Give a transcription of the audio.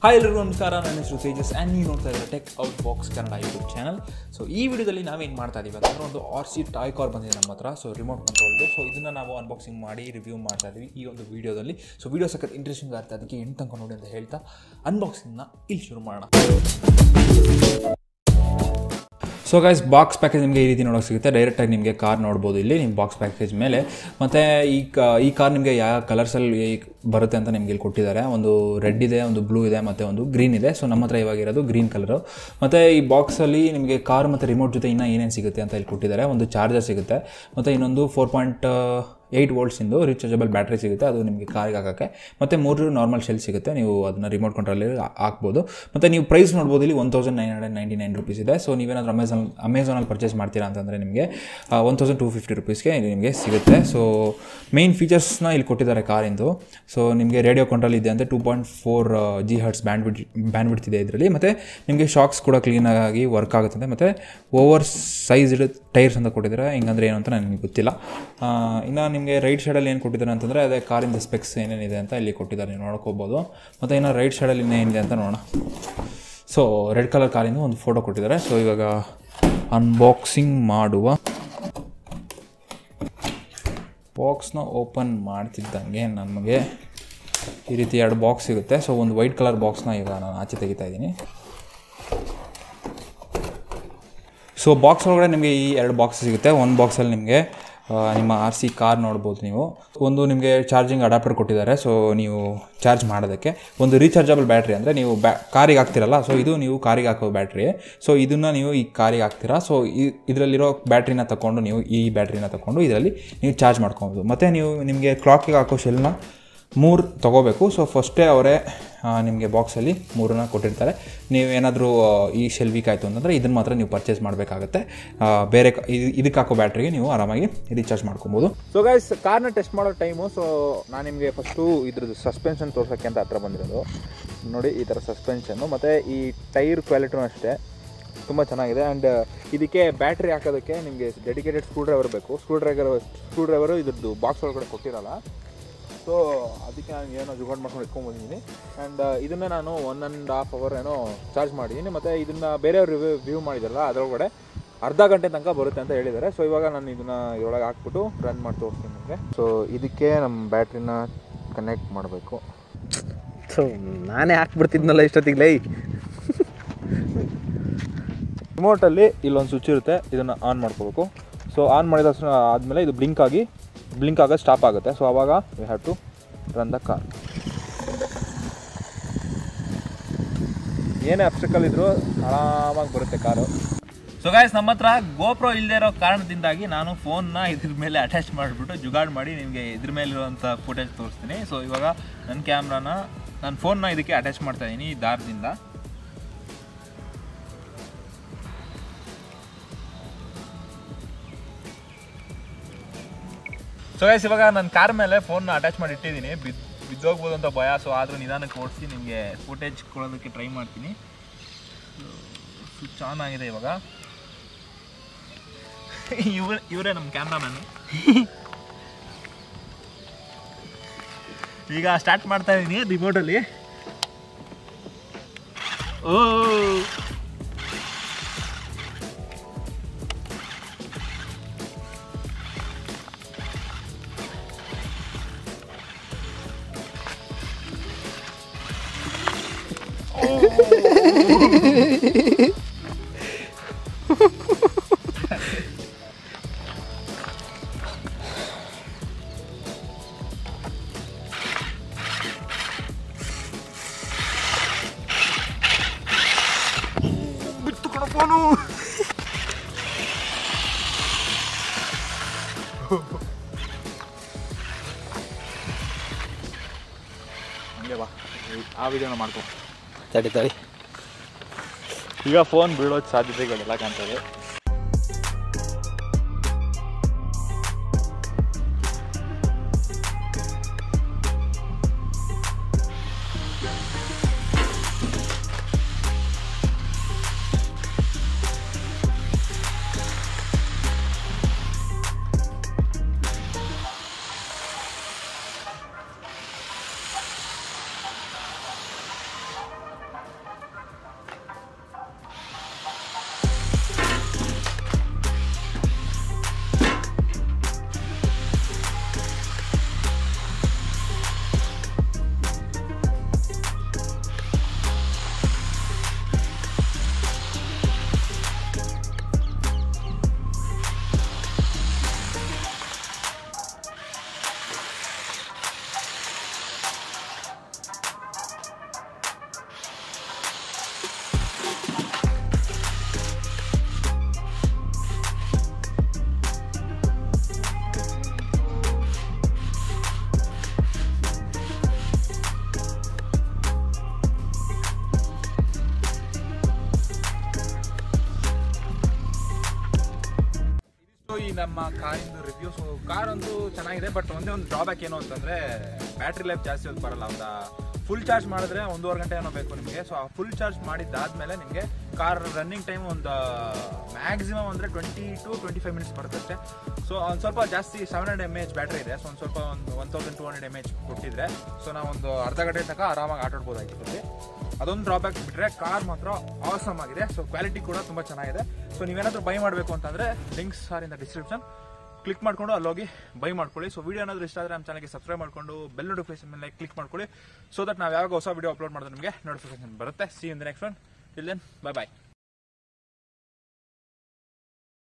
hi ಎಲ್ಲರಿಗೂ ನಮಸ್ಕಾರ ನನ್ನ ಹೆಸರು ತೇಜಸ್ ಆ್ಯಂಡ್ ನೀವು ನೋಡ್ತಾ ಇದ್ದಾರೆ tech out box Kannada YouTube channel so ಈ ವಿಡಿಯೋದಲ್ಲಿ ನಾವೇನು ಮಾಡ್ತಾ ಇದ್ದೀವಿ ಅಂತಂದ್ರೆ ಒಂದು ಆರ್ ಸಿ ಟಾಯ್ ಕಾರ್ ಬಂದಿದೆ ನಮ್ಮ ಹತ್ರ ಸೊ ರಿಮೋಟ್ ಕಂಟ್ರೋಲ್ದು ಸೊ ಇದನ್ನು ನಾವು ಅನ್ಬಾಕ್ಸಿಂಗ್ ಮಾಡಿ ರಿವ್ಯೂ ಮಾಡ್ತಾ ಇದ್ದೀವಿ ಈ ಒಂದು ವಿಡಿಯೋದಲ್ಲಿ ಸೊ ವಿಡಿಯೋ ಸಖತ್ ಇಂಟ್ರೆಸ್ಟಿಂಗ್ ಆಗುತ್ತೆ ಅದಕ್ಕೆ ಎಂಟು ತನಕ ನೋಡಿ ಅಂತ ಹೇಳ್ತಾ ಅನ್ಬಾಕ್ಸಿಂಗ್ನ ಇಲ್ಲಿ ಶುರು ಮಾಡೋಣ ಸೊ ಗೈಸ್ ಬಾಕ್ಸ್ ಪ್ಯಾಕೇಜ್ ನಿಮಗೆ ಈ ರೀತಿ ನೋಡೋಕೆ ಸಿಗುತ್ತೆ ಡೈರೆಕ್ಟಾಗಿ ನಿಮಗೆ ಕಾರ್ ನೋಡ್ಬೋದು ಇಲ್ಲಿ ನಿಮ್ಮ ಬಾಕ್ಸ್ ಪ್ಯಾಕೇಜ್ ಮೇಲೆ ಮತ್ತು ಈ ಕಾ ಈ ಕಾರ್ ನಿಮಗೆ ಯಾವ ಕಲರ್ಸಲ್ಲಿ ಬರುತ್ತೆ ಅಂತ ನಿಮಗೆ ಇಲ್ಲಿ ಕೊಟ್ಟಿದ್ದಾರೆ ಒಂದು ರೆಡ್ ಇದೆ ಒಂದು ಬ್ಲೂ ಇದೆ ಮತ್ತು ಒಂದು ಗ್ರೀನ್ ಇದೆ ಸೊ ನಮ್ಮ ಹತ್ರ ಇವಾಗ ಇರೋದು ಗ್ರೀನ್ ಕಲರು ಮತ್ತು ಈ ಬಾಕ್ಸಲ್ಲಿ ನಿಮಗೆ ಕಾರ್ ಮತ್ತು ರಿಮೋಟ್ ಜೊತೆ ಇನ್ನೂ ಏನೇನು ಸಿಗುತ್ತೆ ಅಂತ ಇಲ್ಲಿ ಕೊಟ್ಟಿದ್ದಾರೆ ಒಂದು ಚಾರ್ಜರ್ ಸಿಗುತ್ತೆ ಮತ್ತು ಇನ್ನೊಂದು ಫೋರ್ ಪಾಯಿಂಟ್ ಏಯ್ಟ್ ವೋಲ್ಟ್ಸಿಂದು ರೀಚಾರ್ಜಬಲ್ ಬ್ಯಾಟ್ರಿ ಸಿಗುತ್ತೆ ಅದು ನಿಮಗೆ ಕಾರಿಗೆ ಹಾಕೋಕ್ಕೆ ಮತ್ತು ಮೂರು ನಾರ್ಮಲ್ ಶೆಲ್ ಸಿಗುತ್ತೆ ನೀವು ಅದನ್ನು ರಿಮೋಟ್ ಕಂಟ್ರೋಲಲ್ಲಿ ಹಾಕ್ಬೋದು ಮತ್ತು ನೀವು ಪ್ರೈಸ್ ನೋಡ್ಬೋದು ಇಲ್ಲಿ one thousand nine hundred ninety nine rupees ಇದೆ ಸೊ ನೀವೇನಾದರೂ ಅಮೆಝಾನ್ ಅಮೆಝಾನಲ್ಲಿ ಪರ್ಚೇಸ್ ಮಾಡ್ತೀರಾ ಅಂತಂದರೆ ನಿಮಗೆ ಒನ್ ತೌಸಂಡ್ ಟೂ ಫಿಫ್ಟಿ ರುಪೀಸ್ಗೆ ಇದು ನಿಮಗೆ ಸಿಗುತ್ತೆ ಸೊ ಮೇನ್ ಫೀಚರ್ಸ್ನ ಇಲ್ಲಿ ಕೊಟ್ಟಿದ್ದಾರೆ ಕಾರಿಂದು ಸೊ ನಿಮಗೆ ರೇಡಿಯೋ ಕಂಟ್ರೋಲ್ ಇದೆ ಅಂದರೆ two point four G hertz band ಬಿಡ್ ಬ್ಯಾಂಡ್ ಬಿಡ್ತಿದೆ ಇದೆ ಇದರಲ್ಲಿ ಮತ್ತು ನಿಮಗೆ ಶಾಕ್ಸ್ ಕೂಡ ಕ್ಲೀನಾಗಿ ವರ್ಕ್ ಆಗುತ್ತದೆ ಮತ್ತು ಓವರ್ ಸೈಜ್ ಟೈರ್ಸ್ ಅಂತ ಕೊಟ್ಟಿದ್ದಾರೆ ಹಿಂಗಂದ್ರೆ ಏನು ಅಂತ ನನಗೆ ಗೊತ್ತಿಲ್ಲ ಇನ್ನು ನಿಮಗೆ ರೈಟ್ ಸೈಡಲ್ಲಿ ಏನು ಕೊಟ್ಟಿದ್ದಾರೆ ಅಂತಂದರೆ ಅದೇ ಕಾರಿಂದ ಸ್ಪೆಕ್ಸ್ ಏನೇನಿದೆ ಅಂತ ಇಲ್ಲಿ ಕೊಟ್ಟಿದ್ದಾರೆ ನೀವು ನೋಡ್ಕೋಬೋದು ಮತ್ತು ಇನ್ನು ರೈಟ್ ಸೈಡಲ್ಲಿ ಇನ್ನೇನಿದೆ ಅಂತ ನೋಡೋಣ ಸೊ ರೆಡ್ ಕಲರ್ ಕಾರಿಂದ ಒಂದು ಫೋಟೋ ಕೊಟ್ಟಿದ್ದಾರೆ ಸೊ ಇವಾಗ ಅನ್ಬಾಕ್ಸಿಂಗ್ ಮಾಡುವ ಬಾಕ್ಸ್ನ ಓಪನ್ ಮಾಡ್ತಿದ್ದಂಗೆ ನಮಗೆ ಈ ರೀತಿ ಎರಡು ಬಾಕ್ಸ್ ಸಿಗುತ್ತೆ ಸೊ ಒಂದು ವೈಟ್ ಕಲರ್ ಬಾಕ್ಸ್ನ ಈಗ ನಾನು ಆಚೆ ತೆಗಿತಾ ಇದ್ದೀನಿ ಸೊ ಬಾಕ್ಸ್ ಒಳಗಡೆ ನಿಮಗೆ ಈ ಎರಡು ಬಾಕ್ಸ್ ಸಿಗುತ್ತೆ ಒಂದು ಬಾಕ್ಸಲ್ಲಿ ನಿಮಗೆ ನಿಮ್ಮ ಆರ್ ಸಿ ಕಾರ್ ನೋಡ್ಬೋದು ನೀವು ಒಂದು ನಿಮಗೆ ಚಾರ್ಜಿಂಗ್ ಅಡಾಪ್ಟರ್ ಕೊಟ್ಟಿದ್ದಾರೆ ಸೊ ನೀವು ಚಾರ್ಜ್ ಮಾಡೋದಕ್ಕೆ ಒಂದು ರೀಚಾರ್ಜಬಲ್ ಬ್ಯಾಟ್ರಿ ಅಂದರೆ ನೀವು ಬ್ಯಾ ಕಾರಿಗೆ ಹಾಕ್ತಿರಲ್ಲ ಸೊ ಇದು ನೀವು ಕಾರಿಗೆ ಹಾಕೋ ಬ್ಯಾಟ್ರಿ ಸೊ ಇದನ್ನು ನೀವು ಈ ಕಾರಿಗೆ ಹಾಕ್ತೀರಾ ಸೊ ಈ ಇದರಲ್ಲಿರೋ ಬ್ಯಾಟ್ರಿನ ತಗೊಂಡು ನೀವು ಈ ಬ್ಯಾಟ್ರಿನ ತಗೊಂಡು ಇದರಲ್ಲಿ ನೀವು ಚಾರ್ಜ್ ಮಾಡ್ಕೊಬೋದು ಮತ್ತು ನೀವು ನಿಮಗೆ ಕ್ಲಾಕಿಗೆ ಹಾಕೋ ಶೆಲ್ನ ಮೂರು ತೊಗೋಬೇಕು ಸೊ ಫಸ್ಟೇ ಅವರೇ ನಿಮಗೆ ಬಾಕ್ಸಲ್ಲಿ ಮೂರನ್ನ ಕೊಟ್ಟಿರ್ತಾರೆ ನೀವೇನಾದರೂ ಈ ಶೆಲ್ ವೀಕ್ ಆಯಿತು ಅಂತಂದರೆ ಇದನ್ನು ಮಾತ್ರ ನೀವು ಪರ್ಚೇಸ್ ಮಾಡಬೇಕಾಗತ್ತೆ ಬೇರೆ ಕ- ಇದ್- ಇದಕ್ಕೆ ಹಾಕೋ ಬ್ಯಾಟ್ರಿಗೆ ನೀವು ಆರಾಮಾಗಿ ರೀಚಾರ್ಜ್ ಮಾಡ್ಕೊಬೋದು ಸೊ ಗೈಸ್ ಕಾರ್ನ ಟೆಸ್ಟ್ ಮಾಡೋ ಟೈಮು ಸೊ ನಾನು ನಿಮಗೆ ಫಸ್ಟು ಇದ್ರದ್ದು ಸಸ್ಪೆನ್ಷನ್ ತೋರ್ಸೋಕ್ಕೆ ಅಂತ ಹತ್ರ ಬಂದಿರೋದು ನೋಡಿ ಈ ಥರ ಸಸ್ಪೆನ್ಷನ್ನು ಮತ್ತು ಈ ಟೈರ್ ಕ್ವಾಲಿಟಿನೂ ಅಷ್ಟೇ ತುಂಬ ಚೆನ್ನಾಗಿದೆ ಆ್ಯಂಡ್ ಇದಕ್ಕೆ ಬ್ಯಾಟ್ರಿ ಹಾಕೋದಕ್ಕೆ ನಿಮಗೆ ಡೆಡಿಕೇಟೆಡ್ ಸ್ಕ್ರೂ ಡ್ರೈವರ್ ಬೇಕು ಸ್ಕ್ರೂ ಡ್ರೈವರ್ ಸ್ಕ್ರೂ ಡ್ರೈವರು ಇದ್ರದ್ದು ಬಾಕ್ಸ್ ಒಳಗಡೆ ಕೊಟ್ಟಿರಲ್ಲ ಸೊ ಅದಕ್ಕೆ ನಾನು ಏನೋ ಜುಗಾಡ್ ಮಾಡ್ಕೊಂಡು ಇಟ್ಕೊಂಡ್ಬಂದಿದ್ದೀನಿ ಆ್ಯಂಡ್ ಇದನ್ನು ನಾನು ಒನ್ ಆ್ಯಂಡ್ ಹಾಫ್ ಅವರ್ ಏನೋ ಚಾರ್ಜ್ ಮಾಡಿದ್ದೀನಿ ಮತ್ತು ಇದನ್ನು ಬೇರೆಯವ್ರು ರಿವ್ಯೂ ವ್ಯೂ ಮಾಡಿದಾರಲ್ಲ ಅದರೊಳಗಡೆ ಅರ್ಧ ಗಂಟೆ ತನಕ ಬರುತ್ತೆ ಅಂತ ಹೇಳಿದ್ದಾರೆ ಸೊ ಇವಾಗ ನಾನು ಇದನ್ನು ಇದರೊಳಗೆ ಹಾಕ್ಬಿಟ್ಟು ರನ್ ಮಾಡಿ ತೋರಿಸ್ತೀನಿ ನಿಮಗೆ ಸೊ ಇದಕ್ಕೆ ನಮ್ಮ ಬ್ಯಾಟ್ರಿನ ಕನೆಕ್ಟ್ ಮಾಡಬೇಕು ಸೊ ನಾನೇ ಹಾಕ್ಬಿಡ್ತಿದ್ನಲ್ಲ ಇಷ್ಟೊತ್ತಿಗೆ ಲೈ ರಿಮೋಟಲ್ಲಿ ಇಲ್ಲೊಂದು ಸ್ವಿಚ್ ಇರುತ್ತೆ ಇದನ್ನು ಆನ್ ಮಾಡ್ಕೋಬೇಕು ಸೊ ಆನ್ ಮಾಡಿದ ತಕ್ಷಣ ಆದಮೇಲೆ ಇದು ಬ್ಲಿಂಕ್ ಆಗಿ ಬ್ಲಿಂಕ್ ಆಗೋದು ಸ್ಟಾಪ್ ಆಗುತ್ತೆ ಸೊ ಆವಾಗ we have to run the car ಏನೇ ಅಬ್ಸ್ಟಕಲ್ ಇದ್ರೂ ಆರಾಮಾಗಿ ಬರುತ್ತೆ ಕಾರು ಸೊ ಗಾಯ್ಸ್ ನಮ್ಮ ಹತ್ರ ಗೋಪ್ರೋ ಇಲ್ಲದೆ ಇರೋ ಕಾರಣದಿಂದಾಗಿ ನಾನು ಫೋನ್ನ ಇದ್ರ ಮೇಲೆ ಅಟ್ಯಾಚ್ ಮಾಡಿಬಿಟ್ಟು ಜುಗಾಡ್ ಮಾಡಿ ನಿಮಗೆ ಇದ್ರ ಮೇಲಿರುವಂಥ ಫುಟೇಜ್ ತೋರಿಸ್ತೀನಿ ಸೊ ಇವಾಗ ನನ್ನ ಕ್ಯಾಮ್ರಾನ ನನ್ನ ಫೋನ್ನ ಇದಕ್ಕೆ ಅಟ್ಯಾಚ್ ಮಾಡ್ತಾ ಇದ್ದೀನಿ ಈ ದಾರದಿಂದ ಸೊ ಗೈಸ್ ಇವಾಗ ನನ್ನ ಕಾರ್ ಮೇಲೆ ಫೋನ್ನ ಅಟ್ಯಾಚ್ ಮಾಡಿ ಇಟ್ಟಿದ್ದೀನಿ ಬಿದ್ದು ಬಿದ್ದೋಗ್ಬೋದು ಅಂತ ಭಯ ಸೊ ಆದರೂ ನಿಧಾನಕ್ಕೆ ಓಡಿಸಿ ನಿಮಗೆ ಫುಟೇಜ್ ಕೊಡೋದಕ್ಕೆ ಟ್ರೈ ಮಾಡ್ತೀನಿ ಸ್ವಿಚ್ ಆನ್ ಆಗಿದೆ ಇವಾಗ ಇವ್ರ ಇವರೇ ನಮ್ಮ ಕ್ಯಾಮ್ರಾಮನ್ ಈಗ ಸ್ಟಾರ್ಟ್ ಮಾಡ್ತಾ ಇದ್ದೀನಿ ರಿಮೋಟಲ್ಲಿ ಓ ಹಂಗೆ ಬಾ ಆ ವಿಡಿಯೋನ ಮಾಡ್ಕೊ ತಡಿ ತಡಿ ಈಗ ಫೋನ್ ಬೀಳೋ ಸಾಧ್ಯತೆಗಳೆಲ್ಲ ಕಾಣ್ತದೆ ನಮ್ಮ ಕಾರಿಂದು ರಿವ್ಯೂಸ್ ಕಾರ್ ಅಂತೂ ಚೆನ್ನಾಗಿದೆ ಬಟ್ ಒಂದೇ ಒಂದು ಡ್ರಾಬ್ಯಾಕ್ ಏನು ಅಂತಂದ್ರೆ ಬ್ಯಾಟ್ರಿ ಲೈಫ್ ಜಾಸ್ತಿ ಹೊತ್ತು ಬರಲ್ಲ ಹೌದಾ ಫುಲ್ ಚಾರ್ಜ್ ಮಾಡಿದ್ರೆ ಒಂದೂವರೆ ಗಂಟೆ ಏನೋ ಬೇಕು ನಿಮಗೆ ಸೊ ಆ ಫುಲ್ ಚಾರ್ಜ್ ಮಾಡಿದ್ದಾದ್ಮೇಲೆ ನಿಮಗೆ ಕಾರ್ ರನ್ನಿಂಗ್ ಟೈಮ್ ಒಂದು ಮ್ಯಾಕ್ಸಿಮಮ್ ಅಂದರೆ twenty to twenty five minutes ಬರುತ್ತೆ ಅಷ್ಟೇ ಸೊ ಒಂದು ಸ್ವಲ್ಪ ಜಾಸ್ತಿ seven hundred M H battery ಇದೆ ಸೊ ಒಂದು ಸ್ವಲ್ಪ ಒಂದು one thousand two hundred M H ಕೊಟ್ಟಿದ್ರೆ ಸೊ ನಾವು ಒಂದು ಅರ್ಧ ಗಂಟೆ ತನಕ ಆರಾಮಾಗಿ ಆಟಾಡ್ಬೋದಾಗಿತ್ತು ಇಲ್ಲಿ ಅದೊಂದು ಡ್ರಾಬ್ಯಾಕ್ ಬಿಟ್ಟರೆ ಕಾರ್ ಮಾತ್ರ ಆಸಮ್ ಆಗಿದೆ ಸೊ ಕ್ವಾಲಿಟಿ ಕೂಡ ತುಂಬ ಚೆನ್ನಾಗಿದೆ ಸೊ ನೀವೇನಾದರೂ ಬೈ ಮಾಡಬೇಕು ಅಂತಂದರೆ links are in the description click ಮಾಡ್ಕೊಂಡು ಅಲ್ಲೋಗಿ ಬೈ ಮಾಡ್ಕೊಳ್ಳಿ ಸೊ ವಿಡಿಯೋ ಏನಾದರೂ ಇಷ್ಟ ಆದರೆ ನಮ್ಮ ಚಾನಲ್ಗೆ ಸಬ್ಸ್ಕ್ರೈಬ್ ಮಾಡ್ಕೊಂಡು ಬೆಲ್ ನೋಟಿಫಿಕೇಶನ್ ಮೇಲೆ ಕ್ಲಿಕ್ ಮಾಡ್ಕೊಳ್ಳಿ ಸೊ ದಟ್ ನಾವು ಯಾವಾಗ ಹೊಸ ವಿಡಿಯೋ ಅಪ್ಲೋಡ್ ಮಾಡಿದ್ರೆ ನಿಮಗೆ ನೋಟಿಫಿಕೇಶನ್ ಬರುತ್ತೆ see in the next one till then bye bye